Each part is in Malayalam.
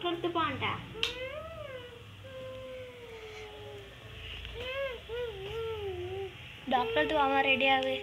ഡോക്ടറെ അടുത്ത് പോണ്ട ഡോക്ടറെ അടുത്ത് പോകാൻ റെഡി ആവ്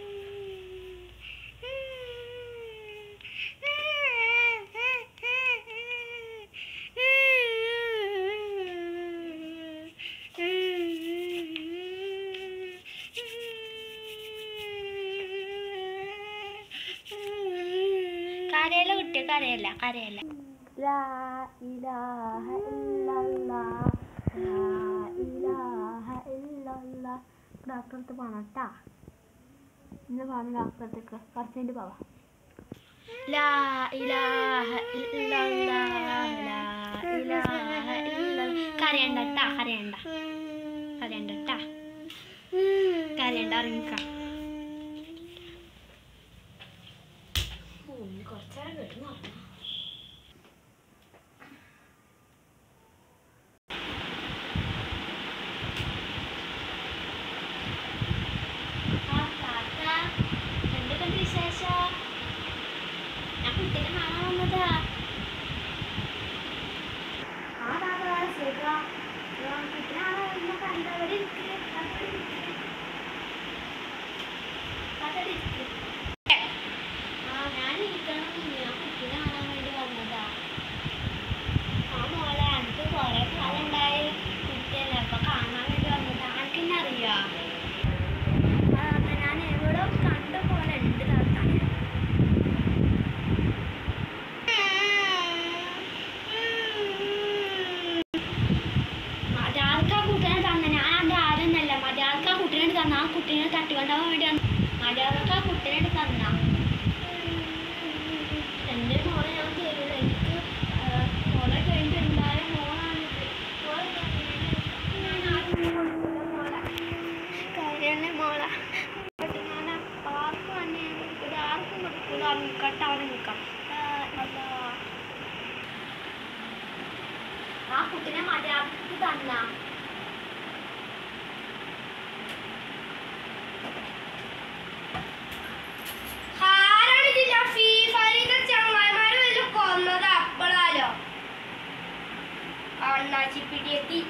കരയല്ല കുട്ടിയെ കരയല്ല കരയല്ല ലാ ഇലാഹ ഇല്ലല്ലാഹ് ലാ ഇലാഹ ഇല്ലല്ലാഹ് ഡോക്ടറെ അടുത്ത് പോണം കേട്ടാ ഇന്ന് പോകണം ഡോക്ടറെ അടുത്തേക്ക് കുറച്ച് കഴിഞ്ഞിട്ട് പോവാം ലാ ഇലാഹ ഇല്ലല്ലാഹ് ലാ ഇലാഹ ഇല്ലല്ലാഹ് കരയണ്ട കേട്ടാ കരയണ്ട കരയണ്ട കേട്ടാ കരയണ്ട ഇറങ്ങിക്കാം കുറച്ചേരം കിട്ടുന്നു എന്തൊക്കെയുണ്ട് വിശേഷം ഞാൻ കുട്ടീനെ കാണാൻ വന്നതാ ആ താത്ത സുഖ കുട്ടീനെ കാണാൻ വന്ന കണ്ടവരെ ഇരിക്ക് അവിടെ ഇരിക്ക്. താത്ത അവിടെ ഇരിക്ക്. ആ ഞാൻ ഇരിക്കണം ഞാൻ കുട്ടീനെ കാണാൻ വേണ്ടി വന്നതാ ആ മോളെ എനിക്ക് കുറെ കാലം ഉണ്ടായി കുട്ടിയല്ലേ അപ്പൊ കാണാൻ വേണ്ടി വന്നതാ എനിക്ക് എന്നെ അറിയാ ആ താത്ത ഞാൻ എവിടെ കണ്ട പോലെ ഉണ്ട് താത്ത മലയാൾക്കാ കുട്ടീനെ തന്ന ഞാൻ എൻ്റെ ആരെന്നല്ല മലയാൾക്കാ കുട്ടീനെ തന്ന ആ കുട്ടീനെ തട്ടിക്കൊണ്ടാവാൻ വേണ്ടി വന്ന മലയാൾക്കാ കുട്ടീനെ തന്ന എൻ്റെ മോളെ ഞാൻ തരില്ല എനിക്ക് ആ, മോളെ കഴിഞ്ഞിട്ട് ഉണ്ടായ മോളാണിത് മോളെ തന്നില്ല. ഞാൻ ആർക്കും കൊടുക്കില്ല മോളെ കരയണ മോളെ എന്നിട്ട് ഞാൻ ആ പാർക്ക് തന്നെ ഒരു ആർക്കും കൊടുക്കില്ല അവിടെ നിൽക്കട്ടെ അവിടെ നിൽക്കാം ആ, അല്ലാ. ആ കുട്ടിനെ മലയാളത്തിൽ തന്ന ആരാണിതില്ല ഫീഫയിലെ ചങ്ങായിമാര് വല്ല കൊന്നത് അപ്പളാലോ അണ്ണാച്ചി പിടിയെത്തി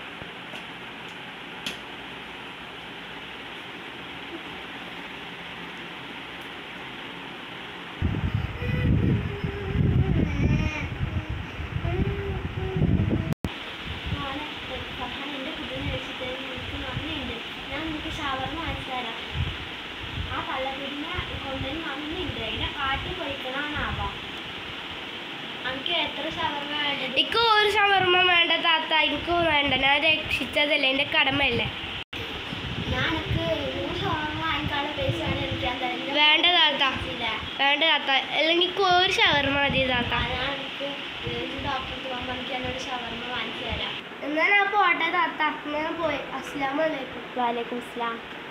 മോനെ ഫർഹാൻ എൻ്റെ കുട്ടീനെ രക്ഷിച്ചത് നിനക്ക് നന്ദിയുണ്ട് ഞാൻ നിനക്ക് ഷവർമ്മ വാങ്ങിച്ചു തരാം ആ കള്ളക്കുടിനെ കൊണ്ടുവന്ന് നന്ദിയുണ്ട് അതിനെ കാട്ടി പൊയ്ക്കണമെന്നാവാം എനിക്ക് എത്ര ഷവർമ്മ വേണ്ടത് എനിക്ക് ഒരു ഷവർമ്മ വേണ്ട താത്ത എനിക്ക് വേണ്ട ഞാൻ രക്ഷിച്ചതല്ലേ എൻ്റെ കടമയല്ലേ ഞാൻ എനിക്ക് നൂറ് ഷവർമ്മ വാങ്ങിക്കാനുള്ള പൈസ ആണ് എനിക്ക് എന്തായാലും വേണ്ട താത്ത വേണ്ട താത്ത അല്ലെങ്കിൽ എനിക്ക് ഒരു ഷവർമ്മ മതി താത്ത ഞാൻ എനിക്ക് ഡോക്ടർക്ക് പോകുമ്പോൾ എനിക്ക് എന്നോട് ഷവർമ്മ വാങ്ങിച്ചു തരാം എന്നാൽ ഞാൻ പോട്ടെ താത്ത ഞാൻ പോയി അസ്ലാമലൈക്കും വാലേക്കും അസ്ലാം